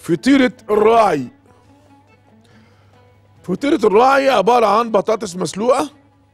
فطيرة الراعي فطيرة الراعي عبارة عن بطاطس مسلوقة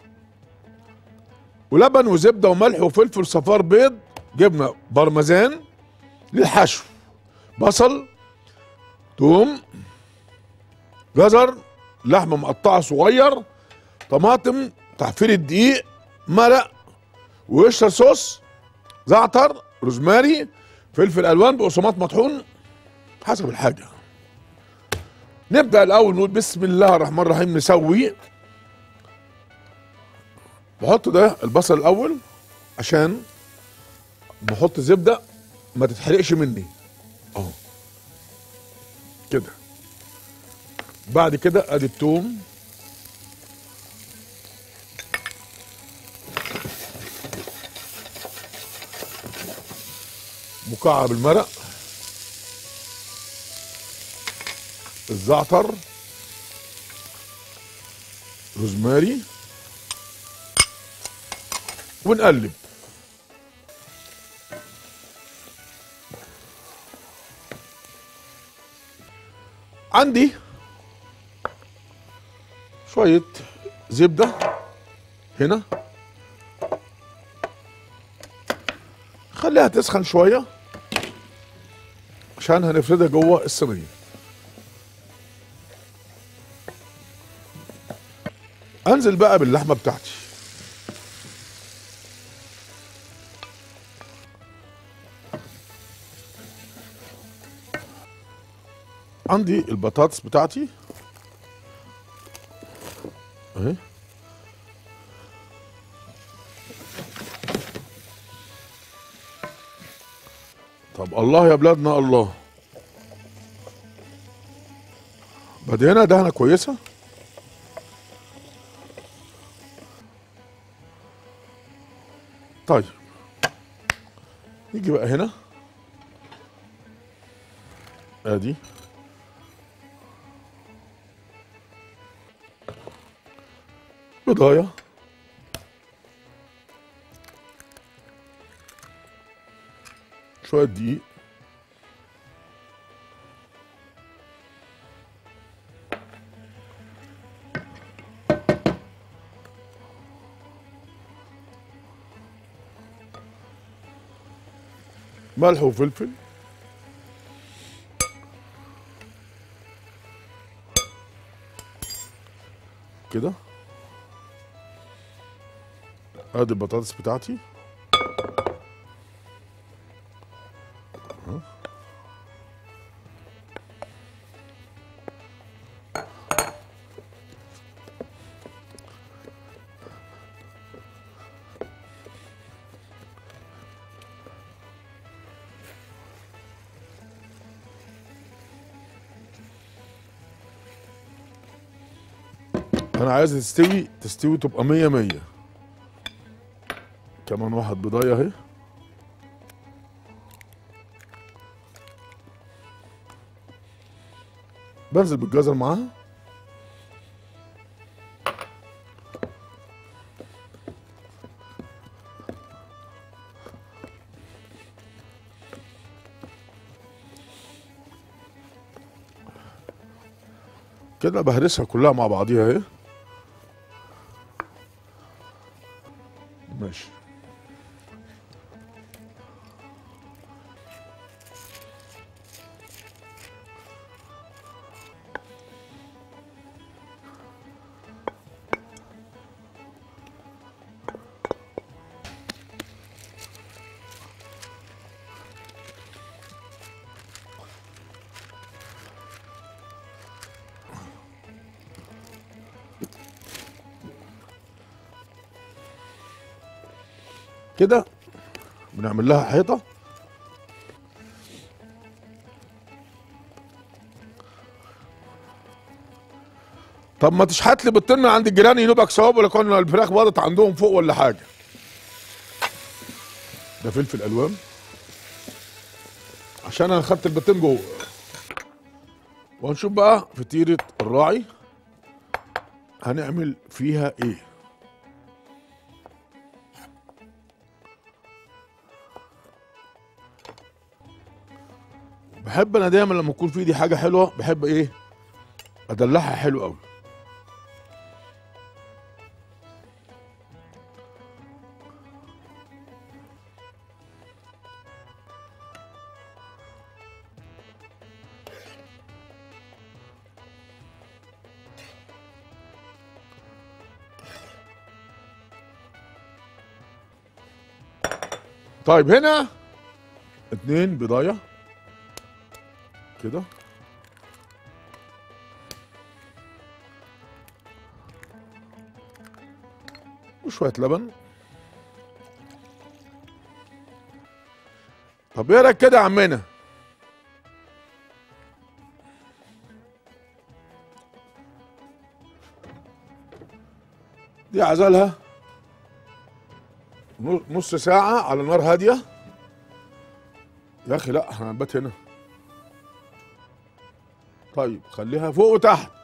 ولبن وزبدة وملح وفلفل صفار بيض جبنة بارميزان للحشو بصل توم جزر لحمة مقطعة صغير طماطم تحفير الدقيق مرق وقشطة صوص زعتر روزماري فلفل الوان بقسماط مطحون حسب الحاجه نبدا الاول نقول بسم الله الرحمن الرحيم نسوي بحط ده البصل الاول عشان بحط زبده ما تتحرقش مني اهو كده بعد كده ادي التوم مكعب المرق الزعتر روزماري ونقلب عندي شوية زبدة هنا خليها تسخن شوية عشان هنفردها جوه الصينية انزل بقى باللحمة بتاعتي عندي البطاطس بتاعتي اهي طب الله يا بلادنا الله بدينا دهنة كويسة طيب نيجي بقى هنا ادي بضاية شوية دقيق ملح وفلفل كده ادي البطاطس بتاعتي أهو. انا عايز تستوي تستوي تبقى مية مية كمان واحد بضاية اهي بنزل بالجزر معاها كده بهرسها كلها مع بعضيها اهي ماشي كده بنعمل لها حيطه طب ما تشحت لي بيضتين من عند الجيران ينوبك ثواب ولا كنا الفراخ باضت عندهم فوق ولا حاجه ده فلفل الوان عشان انا خدت البيضتين جوه وهنشوف بقى فطيره الراعي هنعمل فيها ايه بحب انا دايما لما يكون في ايدي حاجه حلوه بحب ايه ادلعها حلو قوي طيب هنا اتنين بضايه كده وشوية لبن طب ايه رايك كده يا عمنا دي عزلها نص ساعة على نار هادية يا اخي لا احنا هنبات هنا طيب خليها فوق وتحت